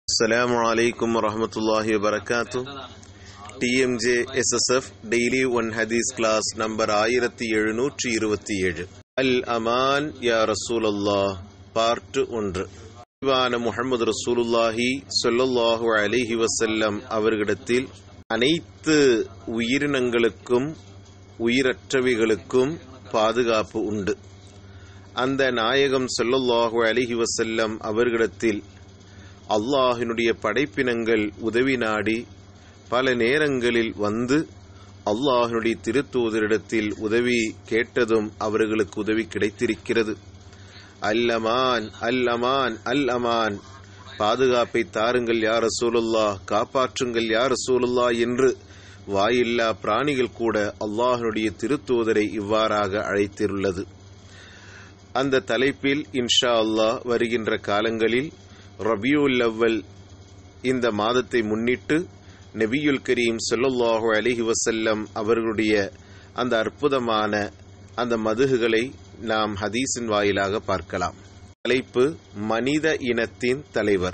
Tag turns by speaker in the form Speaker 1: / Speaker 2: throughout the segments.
Speaker 1: അസ്സലാമു അലൈക്കും വറഹമത്തല്ലാഹി വബർക്കാത്തു T M J S S F daily one ഹദീസ് ക്ലാസ് നമ്പർ ആയിരത്തി എഴുന്നൂറ്റി ഇരുപത്തിയേഴ് അൽ അമാൻ യാ റസൂലല്ലാഹ് പാർട്ട് ஒன்று இவான முகமது ரசூலுல்லாஹி சொல்லல்லாஹு அலைஹி வசல்லம் அவர்களிடத்தில் அனைத்து உயிரினங்களுக்கும் உயிரற்றவைகளுக்கும் பாதுகாப்பு உண்டு அந்த நாயகம் சொல்லல்லாஹு அலிஹி வசல்லம் அவர்களிடத்தில் அல்லாஹினுடைய படைப்பினங்கள் உதவி நாடி பல நேரங்களில் வந்து அல்லாஹினுடைய திருத்தூதரிடத்தில் உதவி கேட்டதும் அவர்களுக்கு உதவி கிடைத்திருக்கிறது அல்லமான் அல்லமான் அல் அமான் பாதுகாப்பை தாருங்கள் யார் ரசூலுல்லா காப்பாற்றுங்கள் யார் ரசூலுல்லா என்று வாயில்லா பிராணிகள் கூட அல்லாஹினுடைய திருத்தூதரை இவ்வாறாக அழைத்திருள்ளது அந்த தலைப்பில் இன்ஷா அல்லாஹ் வருகின்ற காலங்களில் ரபியுல் அவ்வல் இந்த மாதத்தை முன்னிட்டு நபியுல் கரீம் சொல்லல்லாஹு அலிஹி வசல்லம் அவர்களுடைய அந்த அற்புதமான அந்த மதுகுகளை நாம் ஹதீஸின் வாயிலாக பார்க்கலாம் தலைப்பு மனித இனத்தின் தலைவர்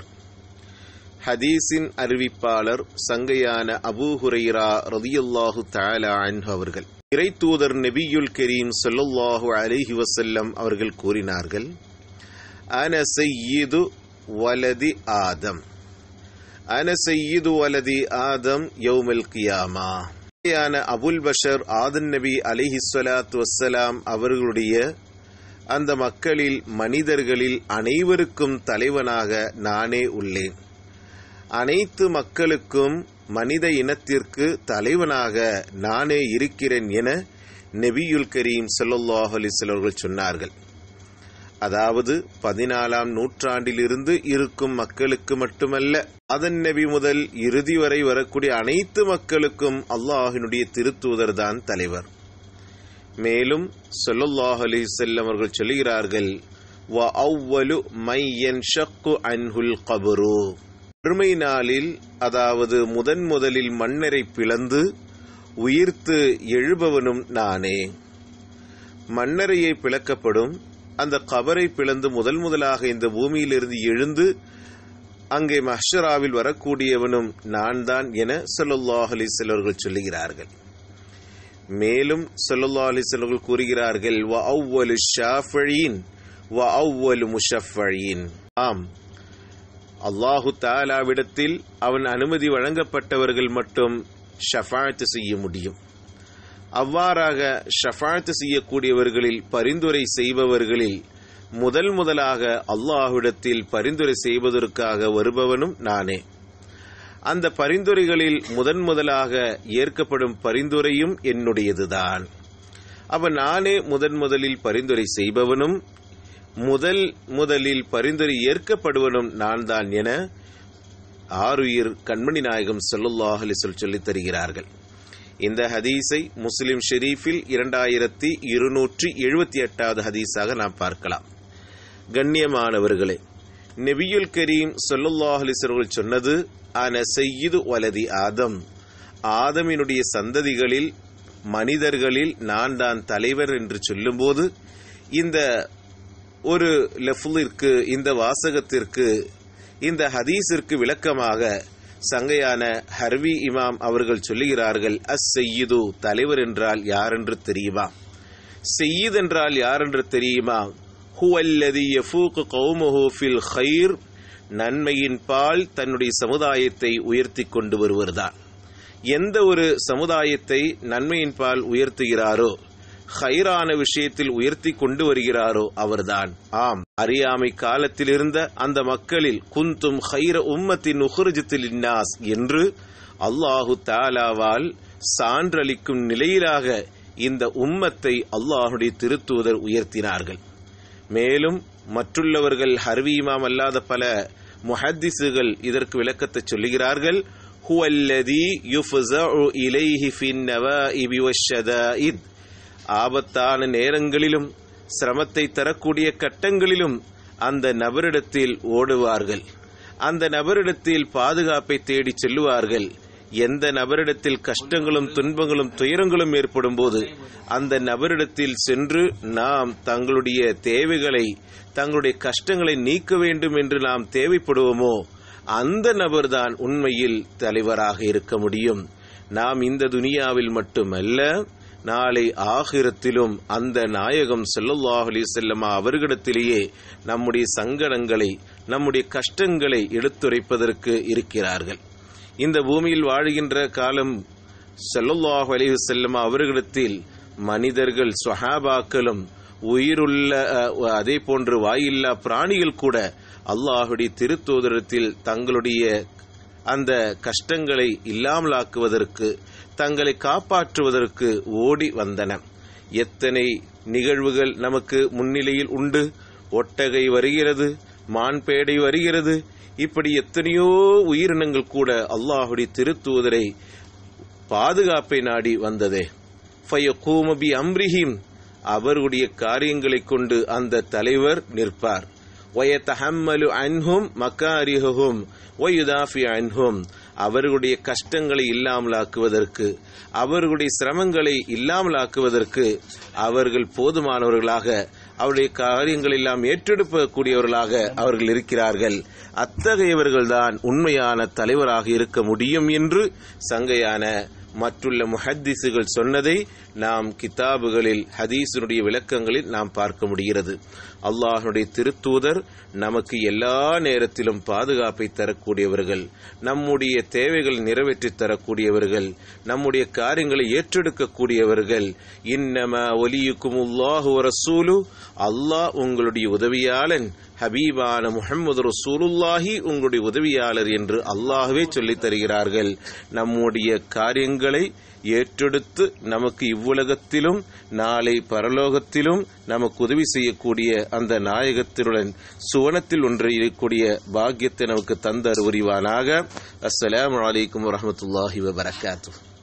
Speaker 1: ஹதீஸின் அறிவிப்பாளர் சங்கையான அபூ ஹுரைரா ரதியுல்லாஹு தஆலா அன்ஹு அவர்கள் இறை தூதர் நபியுல் கரீம் சொல்லல்லாஹு அலிஹி வசல்லம் அவர்கள் கூறினார்கள் அன செய்யிது வலதி ஆதம் அன செய்யிது வலதி ஆதம் யௌமல் கியாமா அபுல் பஷர் ஆதன் நபி அலிஹி சலாத்து வசலாம் அவர்களுடைய அந்த மக்களில் மனிதர்களில் அனைவருக்கும் தலைவனாக நானே உள்ளேன் அனைத்து மக்களுக்கும் மனித இனத்திற்கு தலைவனாக நானே இருக்கிறேன் என நெபியுல் கரீம் சல்லாஹ் அலிஸ்வர்கள் சொன்னார்கள் அதாவது பதினாலாம் நூற்றாண்டிலிருந்து இருக்கும் மக்களுக்கு மட்டுமல்ல அதன் நபி முதல் இறுதி வரை வரக்கூடிய அனைத்து மக்களுக்கும் அல்லாஹினுடைய திருத்தூதர் தான் தலைவர் மேலும் சொல்லல்லாஹ் அலி செல்லம் அவர்கள் சொல்லுகிறார்கள் வ அவ்வலு மையன் ஷக்கு அன்ஹுல் கபரு பெருமை நாளில் அதாவது முதன் முதலில் மன்னரை பிளந்து உயிர்த்து எழுபவனும் நானே மன்னரையை பிளக்கப்படும் அந்த கபரை பிளந்து முதல் முதலாக இந்த பூமியிலிருந்து எழுந்து அங்கே மஹ்ஷராவில் வரக்கூடியவனும் நான் தான் என சொல்லல்லாஹ் அலிசல்லவர்கள் சொல்லுகிறார்கள் மேலும் சொல்லல்லா அலிசல்லவர்கள் கூறுகிறார்கள் வ அவ்வலு ஷாஃபழியின் வ அவ்வலு முஷஃபழியின் ஆம் அல்லாஹு தாலாவிடத்தில் அவன் அனுமதி வழங்கப்பட்டவர்கள் மட்டும் ஷஃபாத்து செய்ய முடியும் அவ்வாறாக ஷஃபாத்து செய்யக்கூடியவர்களில் பரிந்துரை செய்பவர்களில் முதல் முதலாக அல்லாஹ்விடத்தில் பரிந்துரை செய்வதற்காக வருபவனும் நானே அந்த பரிந்துரைகளில் முதன் முதலாக ஏற்கப்படும் பரிந்துரையும் என்னுடையதுதான் அவ நானே முதன் முதலில் பரிந்துரை செய்பவனும் முதல் முதலில் பரிந்துரை ஏற்கப்படுவனும் நான் தான் என ஆறுயிர் கண்மணி நாயகம் சொல்லுல்லாஹ் அலிசல் சொல்லித் தருகிறார்கள் இந்த ஹதீஸை முஸ்லிம் ஷெரீஃபில் இரண்டாயிரத்தி இருநூற்றி எழுபத்தி எட்டாவது ஹதீஸாக நாம் பார்க்கலாம் கண்ணியமானவர்களே நெபியுல் கரீம் சொல்லுல்லாஹ் அலிசர்கள் சொன்னது அன செய்யுது வலதி ஆதம் ஆதமினுடைய சந்ததிகளில் மனிதர்களில் நான் தான் தலைவர் என்று சொல்லும்போது இந்த ஒரு லெஃபுலிற்கு இந்த வாசகத்திற்கு இந்த ஹதீஸிற்கு விளக்கமாக சங்கையான ஹர்வி இமாம் அவர்கள் சொல்லுகிறார்கள் அஸ் செய்யுது தலைவர் என்றால் யார் என்று தெரியுமா செய்யுத் என்றால் யார் என்று தெரியுமா ஹுவல்லதி யஃபூக்கு கௌமுஹு ஃபில் ஹைர் நன்மையின் பால் தன்னுடைய சமுதாயத்தை உயர்த்தி கொண்டு வருவர்தான் எந்த ஒரு சமுதாயத்தை நன்மையின் பால் உயர்த்துகிறாரோ ஹைரான விஷயத்தில் உயர்த்தி கொண்டு வருகிறாரோ அவர்தான் ஆம் அறியாமை காலத்தில் இருந்த அந்த மக்களில் குந்தும் ஹைர உம்மத்தின் உஹுர்ஜத்தில் இன்னாஸ் என்று அல்லாஹு தாலாவால் சான்றளிக்கும் நிலையிலாக இந்த உம்மத்தை அல்லாஹுடைய திருத்தூதர் உயர்த்தினார்கள் மேலும் மற்றுள்ளவர்கள் ஹர்வி இமாம் அல்லாத பல முஹத்திசுகள் இதற்கு விளக்கத்தை சொல்லுகிறார்கள் ஹுவல்லதி யுஃபஸஉ இலைஹி ஃபின் நவாஇபி வஷ்ஷதாயித் ஆபத்தான நேரங்களிலும் சிரமத்தை தரக்கூடிய கட்டங்களிலும் அந்த நபரிடத்தில் ஓடுவார்கள் அந்த நபரிடத்தில் பாதுகாப்பை தேடி செல்லுவார்கள் எந்த நபரிடத்தில் கஷ்டங்களும் துன்பங்களும் துயரங்களும் ஏற்படும் போது அந்த நபரிடத்தில் சென்று நாம் தங்களுடைய தேவைகளை தங்களுடைய கஷ்டங்களை நீக்க வேண்டும் என்று நாம் தேவைப்படுவோமோ அந்த நபர்தான் உண்மையில் தலைவராக இருக்க முடியும் நாம் இந்த துனியாவில் மட்டுமல்ல நாளை ஆகிரத்திலும் அந்த நாயகம் ஸல்லல்லாஹு அலைஹி செல்லமா அவர்களிடத்திலேயே நம்முடைய சங்கடங்களை நம்முடைய கஷ்டங்களை எடுத்துரைப்பதற்கு இருக்கிறார்கள் இந்த பூமியில் வாழுகின்ற காலம் ஸல்லல்லாஹு அலைஹி செல்லமா அவர்களிடத்தில் மனிதர்கள் சுஹாபாக்களும் உயிருள்ள அஹ், அதே போன்று வாயில்லா பிராணிகள் கூட அல்லாஹுடைய திருத்தூதரத்தில் தங்களுடைய அந்த கஷ்டங்களை இல்லாமலாக்குவதற்கு தங்களை காப்பாற்றுவதற்கு ஓடி வந்தன எத்தனை நிகழ்வுகள் நமக்கு முன்னிலையில் உண்டு ஒட்டகை வருகிறது மான்பேடை வருகிறது இப்படி எத்தனையோ உயிரினங்கள் கூட அல்லாஹுடைய திருத்தூதரை பாதுகாப்பை நாடி வந்ததே ஃபயகூம பி அம்ரிஹிம் அவருடைய காரியங்களைக் கொண்டு அந்த தலைவர் நிற்பார் வயத்தஹம்மலு அன்ஹும் மக்காரிஹும் வயுதாஃபி அன்ஹும் அவர்களுடைய கஷ்டங்களை இல்லாமலாக்குவதற்கு அவர்களுடைய சிரமங்களை இல்லாமலாக்குவதற்கு அவர்கள் போதுமானவர்களாக அவருடைய காரியங்கள் எல்லாம் ஏற்றெடுக்கக்கூடியவர்களாக அவர்கள் இருக்கிறார்கள் அத்தகையவர்கள்தான் உண்மையான தலைவராக இருக்க முடியும் என்று சங்கையான மற்றுள்ள முஹத்திசுகள் சொன்னதை நாம் கிதாபுகளில் ஹதீஸினுடைய விளக்கங்களில் நாம் பார்க்க முடிகிறது அல்லாஹனுடைய திருத்தூதர் நமக்கு எல்லா நேரத்திலும் பாதுகாப்பை தரக்கூடியவர்கள் நம்முடைய தேவைகள் நிறைவேற்றி தரக்கூடியவர்கள் நம்முடைய காரியங்களை ஏற்றெடுக்கக்கூடியவர்கள் இன்னம ஒலியுக்கும் உல்லாஹு ரசூலு அல்லாஹ் உங்களுடைய உதவியாளன் ஹபீபான முஹம்மது ரசூலுல்லாஹி உங்களுடைய உதவியாளர் என்று அல்லாஹ்வே சொல்லித் தருகிறார்கள் நம்முடைய காரியங்களை ஏற்றெடுத்து நமக்கு இவ்வுலகத்திலும் நாளை பரலோகத்திலும் நமக்கு உதவி செய்யக்கூடிய அந்த நாயகத்தினுடன் சுவனத்தில் ஒன்றியக்கூடிய பாக்கியத்தை நமக்கு தந்த அறிவுரிவானாக அஸ்ஸலாமு அலைக்கும் வரஹ்மத்துல்லாஹி வபரகாத்துஹ்